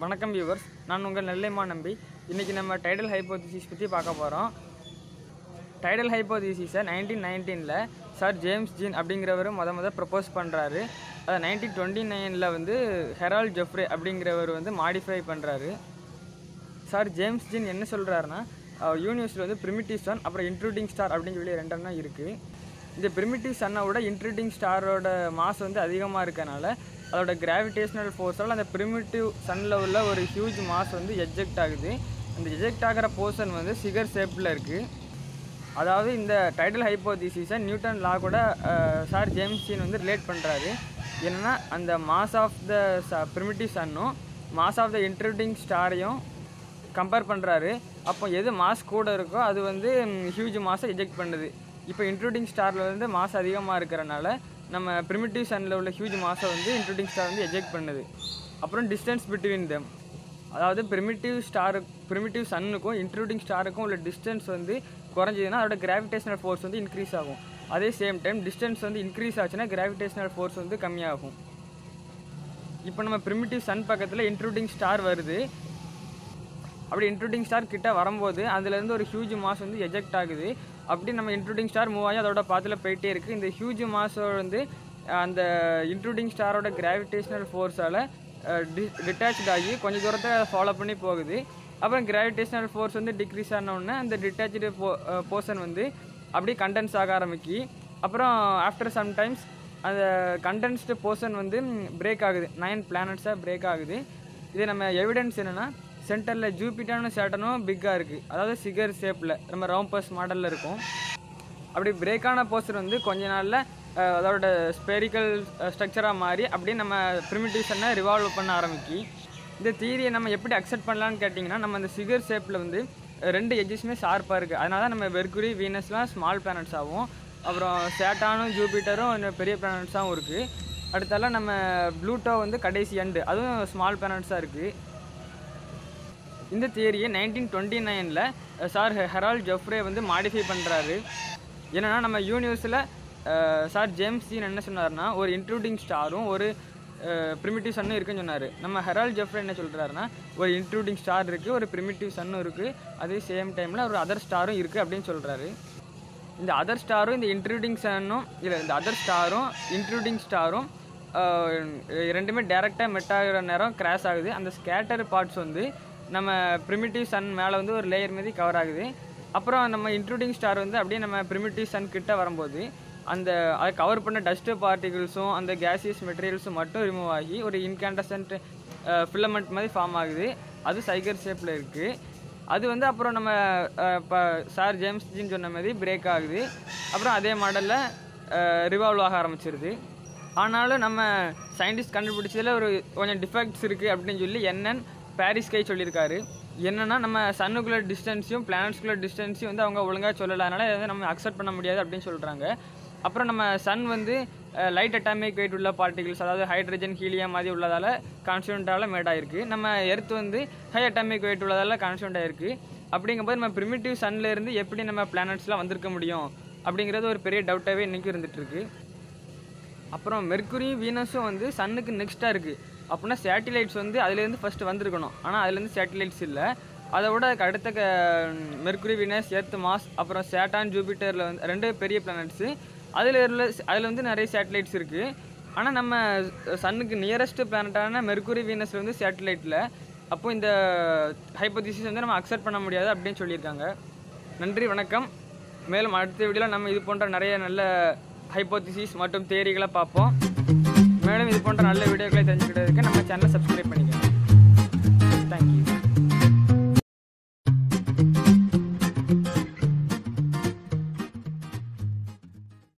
வணக்கம் வியூவர்ஸ் நான் உங்கள் நெல்லைமா நம்பி இன்றைக்கி நம்ம டைடல் ஹைப்போதிசிஸ் பற்றி பார்க்க போகிறோம் டைடல் ஹைப்போதிசிஸை நைன்டீன் நைன்டீனில் சார் ஜேம்ஸ் ஜீன் அப்படிங்கிறவர் முத முத ப்ரப்போஸ் பண்ணுறாரு அதை நைன்டீன் டுவெண்ட்டி நைனில் வந்து ஹெரால் ஜெஃப்ரே அப்படிங்கிறவர் வந்து மாடிஃபை பண்ணுறாரு சார் ஜேம்ஸ் ஜீன் என்ன சொல்கிறாருன்னா யூனிவர்ஸில் வந்து பிரிமிட்டிவ் சன் அப்புறம் இன்ட்ரூடிங் ஸ்டார் அப்படின்னு சொல்லி ரெண்டெண்ணம் இருக்குது இந்த பிரிமிட்டிவ் சன்னை விட இன்ட்ரூடிங் ஸ்டாரோட மாஸ் வந்து அதிகமாக இருக்கனால அதோட கிராவிடேஷனல் ஃபோர்ஸால் அந்த பிரிமிட்டிவ் சன்னில் உள்ள ஒரு ஹியூஜ் மாஸ் வந்து எஜெக்ட் ஆகுது அந்த எஜெக்ட் ஆகிற போர்ஷன் வந்து சிகர் ஷேப்பில் இருக்குது அதாவது இந்த டைடல் ஹைப்போதிசிஸை நியூட்டன் லா கூட சார் ஜேம்ஸ் ஜீன் வந்து ரிலேட் பண்ணுறாரு என்னென்னா அந்த மாஸ் ஆஃப் த ச பிரிமிட்டிவ் சன்னும் மாஸ் ஆஃப் த இன்ட்ரூடிங் ஸ்டாரையும் கம்பேர் பண்ணுறாரு அப்போ எது மாஸ் கூட இருக்கோ அது வந்து ஹியூஜ் மாஸை எஜெக்ட் பண்ணுது இப்போ இன்ட்ரூடிங் ஸ்டாரில் வந்து மாஸ் அதிகமாக இருக்கிறனால நம்ம பிரிமிட்டிவ் சன்னில் உள்ள ஹியூஜ் மாஸை வந்து இன்ட்ரூடிங் ஸ்டார் வந்து எஜெக்ட் பண்ணுது அப்புறம் டிஸ்டன்ஸ் பிட்வீன் தெம் அதாவது பிரிமிட்டிவ் ஸ்டாரு பிரிமிட்டிவ் சன்னுக்கும் இன்ட்ரூடிங் ஸ்டாருக்கும் உள்ள டிஸ்டன்ஸ் வந்து குறைஞ்சதுன்னா அதோட கிராவிடேஷனல் ஃபோர்ஸ் வந்து இன்க்ரீஸ் ஆகும் அதே சேம் டைம் டிஸ்டன்ஸ் வந்து இன்க்ரீஸ் ஆச்சுன்னா கிராவிடேஷனல் ஃபோர்ஸ் வந்து கம்மியாகும் இப்போ நம்ம பிரிமிட்டிவ் சன் பக்கத்தில் இன்ட்ரூடிங் ஸ்டார் வருது அப்படி இன்ட்ரூடிங் ஸ்டார் கிட்ட வரும்போது அதுலேருந்து ஒரு ஹியூஜ் மாஸ் வந்து எஜெக்ட் ஆகுது அப்படி நம்ம இன்ட்ரூடிங் ஸ்டார் மூவ் ஆகி அதோட பாத்தில் போயிட்டே இருக்குது இந்த ஹியூஜ் மாஸோட வந்து அந்த இன்ட்ரூடிங் ஸ்டாரோட கிராவிடேஷனல் ஃபோர்ஸால் டிட்டாச்ட் ஆகி கொஞ்சம் தூரத்தை ஃபாலோ பண்ணி போகுது அப்புறம் கிராவிடேஷனல் ஃபோர்ஸ் வந்து டிக்ரீஸ் ஆன உடனே அந்த டிட்டாச்சு போ போர்ஷன் வந்து அப்படியே கண்டென்ஸ் ஆக ஆரம்பிக்கி அப்புறம் ஆஃப்டர் சம்டைம்ஸ் அந்த கண்டென்ஸ்டு போர்ஷன் வந்து பிரேக் ஆகுது நைன் பிளானட்ஸாக பிரேக் ஆகுது இது நம்ம எவிடன்ஸ் என்னென்னா சென்டரில் ஜூபிட்டானும் சேட்டனும் பிக்காக இருக்குது அதாவது சிகர் ஷேப்பில் நம்ம ரவும்பஸ் மாடலில் இருக்கும் அப்படி பிரேக்கான போஸ்டர் வந்து கொஞ்ச நாளில் அஹ், அதோட ஸ்பெரிக்கல் ஸ்ட்ரக்சராக மாறி அப்படியே நம்ம ப்ரிமிட்டிவ்ஸனை ரிவால்வ் பண்ண ஆரம்பிக்கி இந்த தியரியை நம்ம எப்படி அக்செப்ட் பண்ணலான்னு கேட்டிங்கன்னா நம்ம அந்த சிகர் ஷேப்பில் வந்து அஹ், ரெண்டு எஜ்ஜஸுமே ஷார்ப்பாக இருக்குது அதனால தான் நம்ம வெர்குரி வீனஸ்லாம் ஸ்மால் பிளானட்ஸ் ஆகும் அப்புறம் சேட்டானும் ஜூபிட்டரும் இன்னும் பெரிய பிளானட்ஸாகவும் இருக்குது அடுத்தால நம்ம ப்ளூட்டோ வந்து கடைசி எண்டு அதுவும் ஸ்மால் பிளானட்ஸாக இருக்குது இந்த தியரியை நைன்டீன் டுவெண்ட்டி நைனில் சார் ஹெரால் ஜெஃப்ரே வந்து மாடிஃபை பண்ணுறாரு என்னென்னா நம்ம யூனிவர்ஸில் சார் ஜேம்ஸ் ஜீன் என்ன சொன்னார்னா ஒரு இன்ட்ரூடிங் ஸ்டாரும் ஒரு ப்ரிமிட்டிவ் சன்னும் இருக்குன்னு சொன்னார் நம்ம ஹெரால் ஜெஃப்ரே என்ன சொல்கிறாருன்னா ஒரு இன்ட்ரூடிங் ஸ்டார் இருக்குது ஒரு ப்ரிமிட்டிவ் சன்னும் இருக்குது அதே சேம் டைமில் ஒரு அதர் ஸ்டாரும் இருக்குது அப்படின்னு சொல்கிறாரு இந்த அதர் ஸ்டாரும் இந்த இன்ட்ரூடிங் சன்னும் இல்லை இந்த அதர் ஸ்டாரும் இன்ட்ரூடிங் ஸ்டாரும் ரெண்டுமே டேரெக்டாக மெட் ஆகிற நேரம் கிராஷ் ஆகுது அந்த ஸ்கேட்டர் பார்ட்ஸ் வந்து நம்ம ப்ரிமிட்டிவ் சன் மேலே வந்து ஒரு லேயர் மீதி கவர் ஆகுது அப்புறம் நம்ம இன்ட்ரூடிங் ஸ்டார் வந்து அப்படியே நம்ம ப்ரிமிட்டிவ் சன் கிட்ட வரும்போது அந்த அதை கவர் பண்ண டஸ்ட்டு பார்ட்டிகிள்ஸும் அந்த கேசியஸ் மெட்டீரியல்ஸும் மட்டும் ரிமூவ் ஆகி ஒரு இன்கேண்டசன்ட் ஃபிலமெண்ட் மாதிரி ஃபார்ம் ஆகுது அது சைகர் ஷேப்பில் இருக்குது அது வந்து அப்புறம் நம்ம இப்போ சார் ஜேம்ஸ் ஜின் சொன்ன மாதிரி பிரேக் ஆகுது அப்புறம் அதே மாடலில் ரிவால்வ் ஆக ஆரம்பிச்சிருது ஆனாலும் நம்ம சயின்டிஸ்ட் கண்டுபிடிச்சதில் ஒரு கொஞ்சம் டிஃபெக்ட்ஸ் இருக்குது அப்படின்னு சொல்லி என்னன்னு பாரிஸ் கை சொல்லியிருக்காரு என்னன்னா நம்ம சன்னுக்குள்ள டிஸ்டன்ஸையும் பிளானட்ஸ்குள்ள டிஸ்டன்ஸையும் வந்து அவங்க ஒழுங்காக சொல்லலை அதனால் இதை வந்து நம்ம அக்செப்ட் பண்ண முடியாது அப்படின்னு சொல்கிறாங்க அப்புறம் நம்ம சன் வந்து லைட் அட்டாமிக் வெயிட் உள்ள பார்ட்டிகிள்ஸ் அதாவது ஹைட்ரஜன் ஹீலியம் மாதிரி உள்ளதால் கான்ஸ்டன்ட்டால் மேட் ஆயிருக்கு நம்ம எர்த் வந்து ஹை அட்டாமிக் வெயிட் உள்ளதால் கான்ஸ்டன்ட் ஆயிருக்கு அப்படிங்கும்போது நம்ம ப்ரிமிட்டிவ் சன்லேருந்து எப்படி நம்ம பிளானட்ஸ்லாம் வந்திருக்க முடியும் அப்படிங்கிறது ஒரு பெரிய டவுட்டாகவே இன்றைக்கும் இருந்துகிட்ருக்கு அப்புறம் மெர்க்குரியும் வீனஸும் வந்து சன்னுக்கு நெக்ஸ்ட்டாக இருக்குது அப்படின்னா சேட்டிலைட்ஸ் வந்து அதுலேருந்து ஃபஸ்ட்டு வந்திருக்கணும் ஆனால் அதுலேருந்து சேட்டிலைட்ஸ் இல்லை அதை விட அதுக்கு அடுத்த க மெர்க்குரி வீனஸ் எர்த் மாஸ் அப்புறம் சேட்டான் ஜூபிட்டரில் வந்து ரெண்டு பெரிய பிளானட்ஸு அதில் உள்ள அதில் வந்து நிறைய சேட்டலைட்ஸ் இருக்குது ஆனால் நம்ம சன்னுக்கு நியரஸ்ட் பிளானட்டான மெர்க்குரி வீனஸில் வந்து சேட்டலைட்டில் அப்போ இந்த ஹைப்போதிசிஸ் வந்து நம்ம அக்செப்ட் பண்ண முடியாது அப்படின்னு சொல்லியிருக்காங்க நன்றி வணக்கம் மேலும் அடுத்த வீடியோவில் நம்ம இது போன்ற நிறைய நல்ல ஹைப்போதிசிஸ் மற்றும் தேரிகளை பார்ப்போம் மேலும் இது போன்ற நல்ல வீடியோக்களை தெரிஞ்சுக்கிட்டதுக்கு நம்ம சேனலை சப்ஸ்கிரைப் பண்ணிக்கோங்க தேங்க்யூ